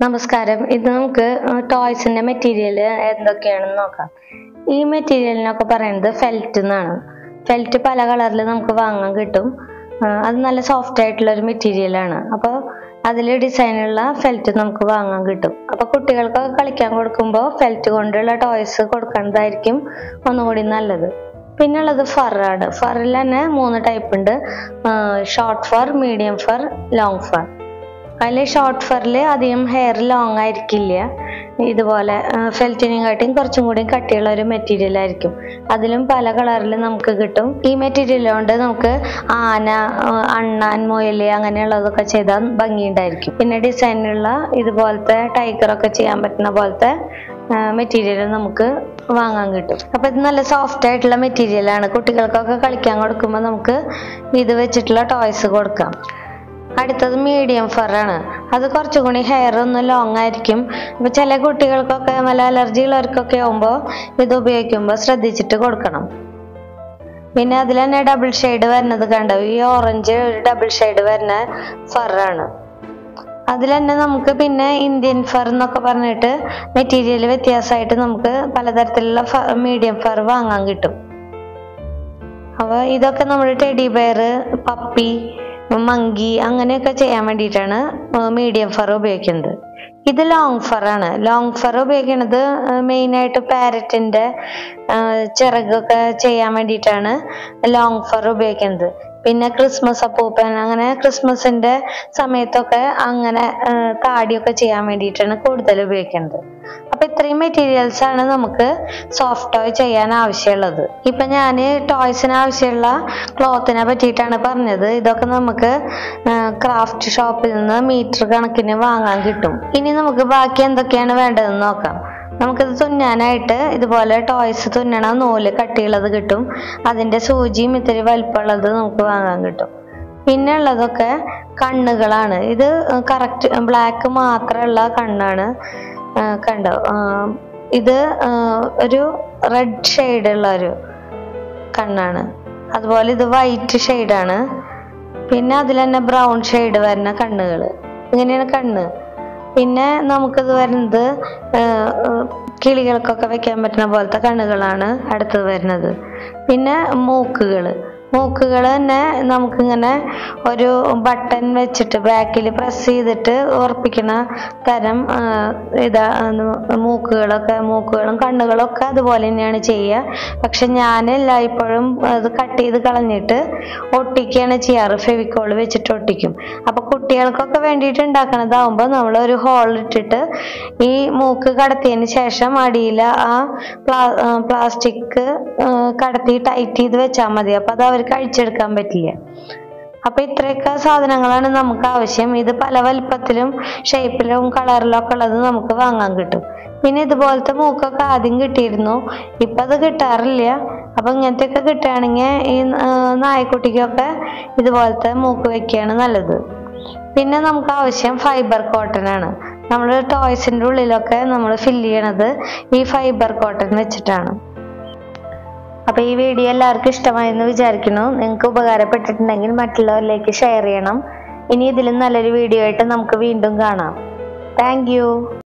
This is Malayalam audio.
നമസ്കാരം ഇത് നമുക്ക് ടോയ്സിന്റെ മെറ്റീരിയൽ എന്തൊക്കെയാണെന്ന് നോക്കാം ഈ മെറ്റീരിയലിനൊക്കെ പറയുന്നത് ഫെൽറ്റ് എന്നാണ് ഫെൽറ്റ് പല കളറിൽ നമുക്ക് വാങ്ങാൻ കിട്ടും ആ, അത് നല്ല സോഫ്റ്റ് ആയിട്ടുള്ള ഒരു മെറ്റീരിയൽ ആണ് അപ്പോൾ അതിൽ ഡിസൈനുള്ള ഫെൽറ്റ് നമുക്ക് വാങ്ങാൻ കിട്ടും അപ്പോൾ കുട്ടികൾക്കൊക്കെ കളിക്കാൻ കൊടുക്കുമ്പോൾ ഫെൽറ്റ് കൊണ്ടുള്ള ടോയ്സ് കൊടുക്കുന്നതായിരിക്കും ഒന്നുകൂടി നല്ലത് പിന്നുള്ളത് ഫറാണ് ഫറിൽ തന്നെ മൂന്ന് ടൈപ്പ് ഉണ്ട് short fur medium fur long fur അതിൽ ഷോർട്ട് ഫറിൽ അധികം ഹെയർ ലോങ് ആയിരിക്കില്ല ഇതുപോലെ ഫെൽറ്റിനെക്കാട്ടിയും കുറച്ചും കൂടി കട്ടിയുള്ള ഒരു മെറ്റീരിയൽ ആയിരിക്കും അതിലും പല കളറിൽ നമുക്ക് കിട്ടും ഈ മെറ്റീരിയൽ കൊണ്ട് നമുക്ക് ആന ആ, അണ്ണാൻ മുയല് അങ്ങനെയുള്ളതൊക്കെ ചെയ്താൽ ഭംഗിയുണ്ടായിരിക്കും പിന്നെ ഡിസൈനുള്ള ഇതുപോലത്തെ ടൈഗറൊക്കെ ചെയ്യാൻ പറ്റുന്ന പോലത്തെ മെറ്റീരിയൽ നമുക്ക് വാങ്ങാൻ കിട്ടും അപ്പൊ ഇത് നല്ല സോഫ്റ്റ് ആയിട്ടുള്ള മെറ്റീരിയൽ ആണ് കുട്ടികൾക്കൊക്കെ കളിക്കാൻ കൊടുക്കുമ്പോൾ നമുക്ക് ഇത് വെച്ചിട്ടുള്ള ടോയ്സ് കൊടുക്കാം അടുത്തത് മീഡിയം ഫറാണ് അത് കുറച്ചും കൂടി ഹെയർ ഒന്ന് ലോങ് ആയിരിക്കും അപ്പൊ ചില കുട്ടികൾക്കൊക്കെ നല്ല അലർജി ഉള്ളവർക്കൊക്കെ ആവുമ്പോൾ ഇത് ഉപയോഗിക്കുമ്പോൾ ശ്രദ്ധിച്ചിട്ട് കൊടുക്കണം പിന്നെ അതിൽ തന്നെ ഡബിൾ ഷെയ്ഡ് വരുന്നത് കണ്ടോ ഈ ഓറഞ്ച് ഒരു ഡബിൾ ഷെയ്ഡ് വരുന്ന ഫറാണ് അതിൽ തന്നെ നമുക്ക് പിന്നെ ഇന്ത്യൻ ഫർ എന്നൊക്കെ പറഞ്ഞിട്ട് മെറ്റീരിയൽ വ്യത്യാസമായിട്ട് നമുക്ക് പലതരത്തിലുള്ള മീഡിയം ഫർ വാങ്ങാൻ കിട്ടും അപ്പോൾ ഇതൊക്കെ നമ്മൾ ടെഡി ബെയർ പപ്പി മങ്കി അങ്ങനെയൊക്കെ ചെയ്യാൻ വേണ്ടിയിട്ടാണ് മീഡിയം ഫർ ഉപയോഗിക്കുന്നത് ഇത് ലോങ് ഫർ ആണ് ലോങ് ഫർ ഉപയോഗിക്കുന്നത് മെയിനായിട്ട് പാരറ്റിന്റെ ചിറകൊക്കെ ചെയ്യാൻ വേണ്ടിയിട്ടാണ് ലോങ് ഫർ ഉപയോഗിക്കുന്നത് പിന്നെ ക്രിസ്മസ് അപ്പൂപ്പൻ അങ്ങനെ ക്രിസ്മസിന്റെ സമയത്തൊക്കെ അങ്ങനെ ആ, താടിയൊക്കെ ചെയ്യാൻ വേണ്ടിയിട്ടാണ് കൂടുതൽ ഉപയോഗിക്കുന്നത് അപ്പൊ ഇത്രയും മെറ്റീരിയൽസ് ആണ് നമുക്ക് സോഫ്റ്റ് ടോയ് ചെയ്യാൻ ആവശ്യമുള്ളത് ഇപ്പൊ ഞാൻ ടോയ്സിന് ആവശ്യമുള്ള ക്ലോത്തിനെ പറ്റിയിട്ടാണ് പറഞ്ഞത് ഇതൊക്കെ നമുക്ക് ക്രാഫ്റ്റ് ഷോപ്പിൽ നിന്ന് മീറ്റർ കണക്കിന് വാങ്ങാൻ കിട്ടും ഇനി നമുക്ക് ബാക്കി എന്തൊക്കെയാണ് വേണ്ടതെന്ന് നോക്കാം നമുക്കിത് തുന്നാനായിട്ട് ഇതുപോലെ ടോയ്സ് തുന്നണ നൂല് കട്ടിയുള്ളത് കിട്ടും അതിന്റെ സൂചിയും ഇത്തിരി വലിപ്പമുള്ളത് നമുക്ക് വാങ്ങാൻ കിട്ടും പിന്നെ ഉള്ളതൊക്കെ കണ്ണുകളാണ് ഇത് കറക്റ്റ് ബ്ലാക്ക് മാത്രമുള്ള കണ്ണാണ് ആ, കണ്ടോ ആ, ഇത് ആ, ഒരു റെഡ് ഷെയ്ഡ് ഉള്ള ഒരു കണ്ണാണ് അതുപോലെ ഇത് വൈറ്റ് ഷെയ്ഡാണ് പിന്നെ അതിൽ തന്നെ ബ്രൗൺ ഷെയ്ഡ് വരുന്ന കണ്ണുകൾ ഇങ്ങനെയാണ് കണ്ണ് പിന്നെ നമുക്കിത് വരുന്നത് ആ, ആ, കിളികൾക്കൊക്കെ വെക്കാൻ പറ്റുന്ന പോലത്തെ കണ്ണുകളാണ് അടുത്തത് വരുന്നത് പിന്നെ മൂക്കുകൾ മൂക്കുകൾ തന്നെ നമുക്കിങ്ങനെ ഒരു ബട്ടൺ വെച്ചിട്ട് ബാക്കിൽ പ്രസ് ചെയ്തിട്ട് ഉറപ്പിക്കുന്ന തരം ആ, ഇതാ ആ, മൂക്കുകളൊക്കെ മൂക്കുകളും കണ്ണുകളും ഒക്കെ അതുപോലെ തന്നെയാണ് ചെയ്യുക പക്ഷെ ഞാൻ എല്ലായ്പ്പോഴും അത് കട്ട് ചെയ്ത് കളഞ്ഞിട്ട് ഒട്ടിക്കുകയാണ് ചെയ്യാറ് ഫെവിക്കോൾ വെച്ചിട്ട് ഒട്ടിക്കും അപ്പൊ കുട്ടികൾക്കൊക്കെ വേണ്ടിയിട്ട് ഉണ്ടാക്കണതാവുമ്പോൾ നമ്മൾ ഒരു ഹോൾ ഇട്ടിട്ട് ഈ മൂക്ക് കടത്തിയതിന് ശേഷം അടിയിൽ ആ പ്ലാ പ്ലാസ്റ്റിക് കടത്തി ടൈറ്റ് ചെയ്ത് വെച്ചാൽ മതി അപ്പൊ അത് അവർക്ക് അഴിച്ചെടുക്കാൻ പറ്റില്ല അപ്പൊ ഇത്രയൊക്കെ സാധനങ്ങളാണ് നമുക്ക് ആവശ്യം ഇത് പല വലിപ്പത്തിലും ഷേപ്പിലും കളറിലും ഒക്കെ ഉള്ളത് നമുക്ക് വാങ്ങാൻ കിട്ടും പിന്നെ ഇതുപോലത്തെ മൂക്കൊക്കെ ആദ്യം കിട്ടിയിരുന്നു ഇപ്പൊ അത് കിട്ടാറില്ല അപ്പൊ ഇങ്ങനത്തെയൊക്കെ കിട്ടുകയാണെങ്കിൽ ഈ ആ, നായക്കുട്ടിക്കൊക്കെ ഇതുപോലത്തെ മൂക്ക് വെക്കുകയാണ് നല്ലത് പിന്നെ നമുക്ക് ആവശ്യം ഫൈബർ കോട്ടൺ ആണ് നമ്മൾ ടോയ്സിന്റെ ഉള്ളിലൊക്കെ നമ്മൾ ഫില്ല് ചെയ്യണത് ഈ ഫൈബർ കോട്ടൺ വെച്ചിട്ടാണ് അപ്പൊ ഈ വീഡിയോ എല്ലാവർക്കും ഇഷ്ടമായെന്ന് വിചാരിക്കുന്നു നിങ്ങൾക്ക് ഉപകാരപ്പെട്ടിട്ടുണ്ടെങ്കിൽ മറ്റുള്ളവരിലേക്ക് ഷെയർ ചെയ്യണം ഇനി ഇതിലും നല്ലൊരു വീഡിയോ ആയിട്ട് നമുക്ക് വീണ്ടും കാണാം താങ്ക്